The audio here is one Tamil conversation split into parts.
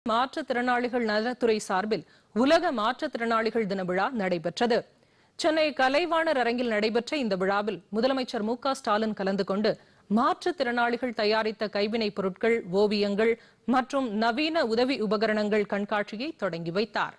மாற்றுத்திறனாளிகள் நலத்துறை சார்பில் உலக மாற்றுத்திறனாளிகள் தின விழா நடைபெற்றது சென்னை கலைவாணர் அரங்கில் நடைபெற்ற இந்த விழாவில் முதலமைச்சர் மு க ஸ்டாலின் கலந்து கொண்டு மாற்றுத்திறனாளிகள் தயாரித்த கைவினைப் பொருட்கள் ஓவியங்கள் மற்றும் நவீன உதவி உபகரணங்கள் கண்காட்சியை தொடங்கி வைத்தார்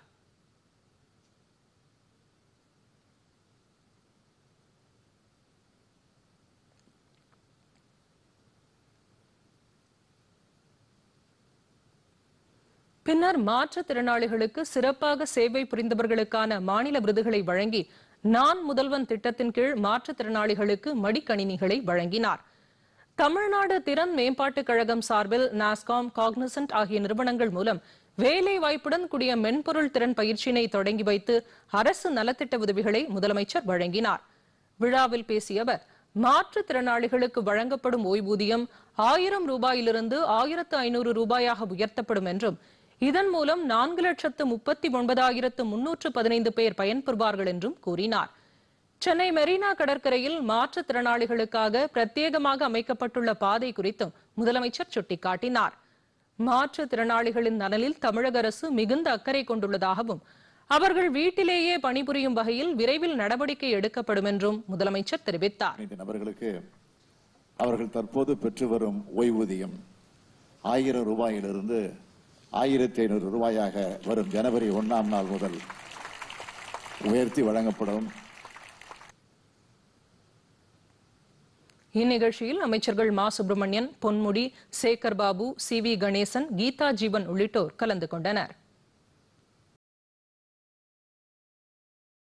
பின்னர் மாற்றுத்திறனாளிகளுக்கு சிறப்பாக சேவை புரிந்தவர்களுக்கான மாநில விருதுகளை வழங்கி நான் முதல்வன் திட்டத்தின் கீழ் மாற்றுத்திறனாளிகளுக்கு மடிக்கணினிகளை வழங்கினார் தமிழ்நாடு திறன் மேம்பாட்டுக் கழகம் சார்பில் நாஸ்காம் காக்னிசன்ட் ஆகிய நிறுவனங்கள் மூலம் வேலை வாய்ப்புடன் கூடிய மென்பொருள் திறன் பயிற்சியினை தொடங்கி வைத்து அரசு நலத்திட்ட உதவிகளை முதலமைச்சர் வழங்கினார் விழாவில் பேசிய அவர் மாற்றுத்திறனாளிகளுக்கு வழங்கப்படும் ஓய்வூதியம் ஆயிரம் ரூபாயிலிருந்து ஆயிரத்து ஐநூறு ரூபாயாக உயர்த்தப்படும் என்றும் இதன் மூலம் நான்கு லட்சத்து முப்பத்தி ஒன்பதாயிரத்து முன்னூற்று பதினைந்து பேர் பயன்பெறுவார்கள் என்றும் கூறினார் சென்னை மெரினா கடற்கரையில் மாற்றுத்திறனாளிகளுக்காக பிரத்யேகமாக அமைக்கப்பட்டுள்ள பாதை குறித்தும் முதலமைச்சர் சுட்டிக்காட்டினார் மாற்றுத்திறனாளிகளின் நலனில் தமிழக அரசு மிகுந்த அக்கறை கொண்டுள்ளதாகவும் அவர்கள் வீட்டிலேயே பணிபுரியும் வகையில் விரைவில் நடவடிக்கை எடுக்கப்படும் என்றும் முதலமைச்சர் தெரிவித்தார் இந்த நபர்களுக்கு அவர்கள் தற்போது பெற்று வரும் ஓய்வூதியம் ஆயிரம் ரூபாயிலிருந்து ஆயிரத்தி ஐநூறு ரூபாயாக வரும் ஜனவரி ஒண்ணாம் நாள் முதல் உயர்த்தி வழங்கப்படும் இந்நிகழ்ச்சியில் அமைச்சர்கள் மா சுப்பிரமணியன் பொன்முடி சேகர் பாபு சி வி கணேசன் கீதா ஜீவன் உள்ளிட்டோர் கலந்து கொண்டனர்